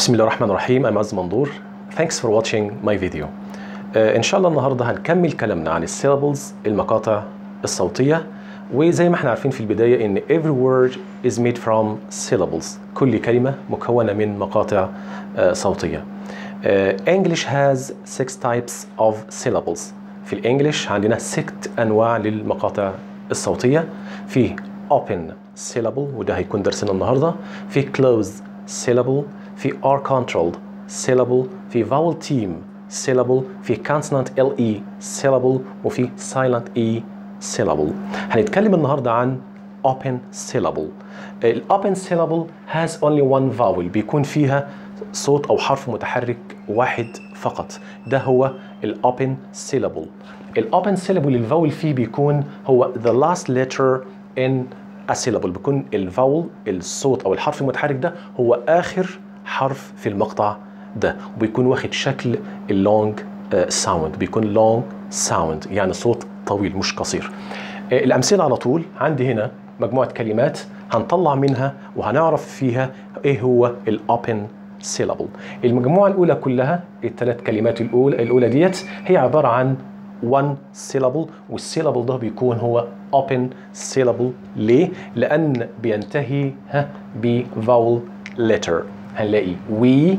بسم الله الرحمن الرحيم I'm عز منظور Thanks for watching my video آه إن شاء الله النهاردة هنكمل كلامنا عن السيلابلز المقاطع الصوتية وزي ما احنا عارفين في البداية إن every word is made from syllables كل كلمة مكونة من مقاطع آه صوتية آه English has six types of syllables في الإنجليش عندنا ست أنواع للمقاطع الصوتية في open syllable وده هيكون درسنا النهاردة في closed syllable في R controlled syllable في vowel team syllable في consonant LE syllable وفي silent E syllable هنتكلم النهاردة عن open syllable ال open syllable has only one vowel بيكون فيها صوت أو حرف متحرك واحد فقط ده هو ال open syllable ال open syllable الفاول فيه بيكون هو the last letter in a syllable بيكون الفاول الصوت أو الحرف المتحرك ده هو آخر حرف في المقطع ده وبيكون واخد شكل اللونج ساوند بيكون لونج ساوند يعني صوت طويل مش قصير الامثله على طول عندي هنا مجموعه كلمات هنطلع منها وهنعرف فيها ايه هو الاوبن سيلابل المجموعه الاولى كلها الثلاث كلمات الاولى الاولى ديت هي عباره عن one syllable والسيلابل ده بيكون هو open syllable ليه؟ لأن بينتهي ها بفاول letter هنلاقي we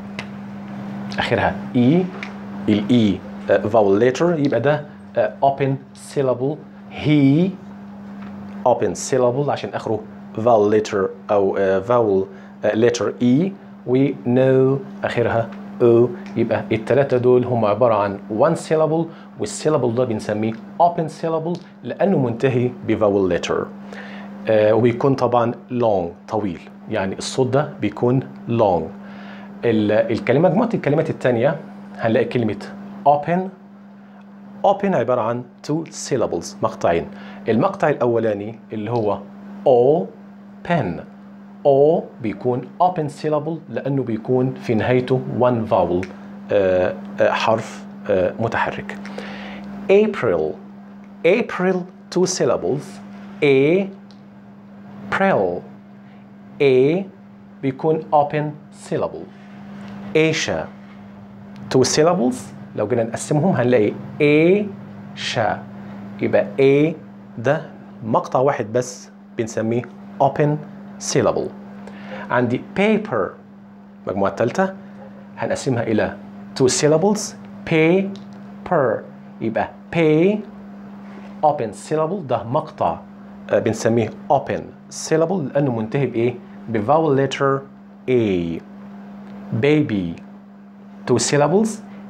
اخرها e الاي vowel letter يبقى ده open syllable he open syllable عشان اخره vowel letter او vowel letter e و no اخرها o يبقى الثلاثه دول هم عباره عن one syllable والسيلابل ده بنسميه open syllable لانه منتهي بvowel letter آه وبيكون طبعا long طويل يعني الصوت ده بيكون long الكلمات مجموعه الكلمات الثانيه هنلاقي كلمه open open عباره عن two syllables مقطعين المقطع الاولاني اللي هو open o بيكون open syllable لانه بيكون في نهايته one vowel آه آه حرف متحرك April April two syllables A April A بيكون open syllable Asia two syllables لو جينا نقسمهم هنلاقي A شا يبقى A ده مقطع واحد بس بنسميه open syllable عندي paper المجموعة الثالثة هنقسمها إلى two syllables paper يبقى pay open syllable ده مقطع بنسميه open syllable لأنه منتهي بإيه؟ بvowel letter A baby two syllables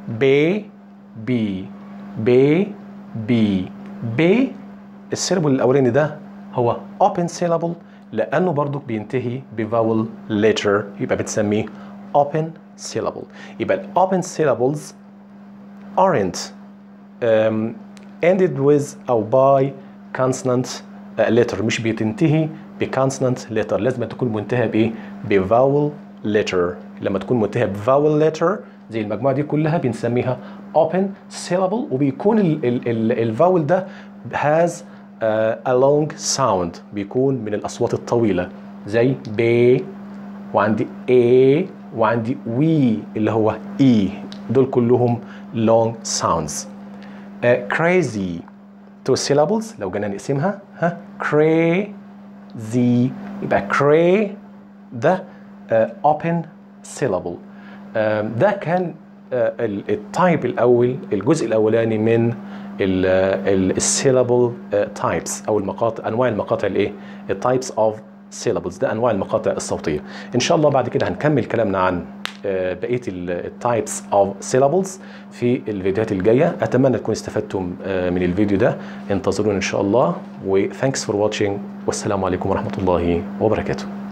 baby baby b السيلابل الأولاني ده هو open syllable لأنه برضو بينتهي بvowel letter يبقى بتسميه open syllable يبقى ال open syllables aren't um, ended with أو by consonant uh, letter مش بتنتهي بconsonant letter لازم تكون منتهى بإيه؟ بvowel letter لما تكون منتهى بvowel letter زي المجموعة دي كلها بنسميها open syllable وبيكون الفاول ده has uh, a long sound بيكون من الأصوات الطويلة زي ب وعندي A وعندي وي اللي هو E دول كلهم long sounds uh, crazy two syllables لو جينا نقسمها ها crazy يبقى cray ده uh, open syllable uh, ده كان uh, التايب الأول الجزء الأولاني من السيلابل تايبس او المقاطع انواع المقاطع الايه التايبس اوف syllables ده انواع المقاطع الصوتيه ان شاء الله بعد كده هنكمل كلامنا عن بقيه التايبس اوف syllables في الفيديوهات الجايه اتمنى تكونوا استفدتم من الفيديو ده انتظرونا ان شاء الله و thanks for watching والسلام عليكم ورحمه الله وبركاته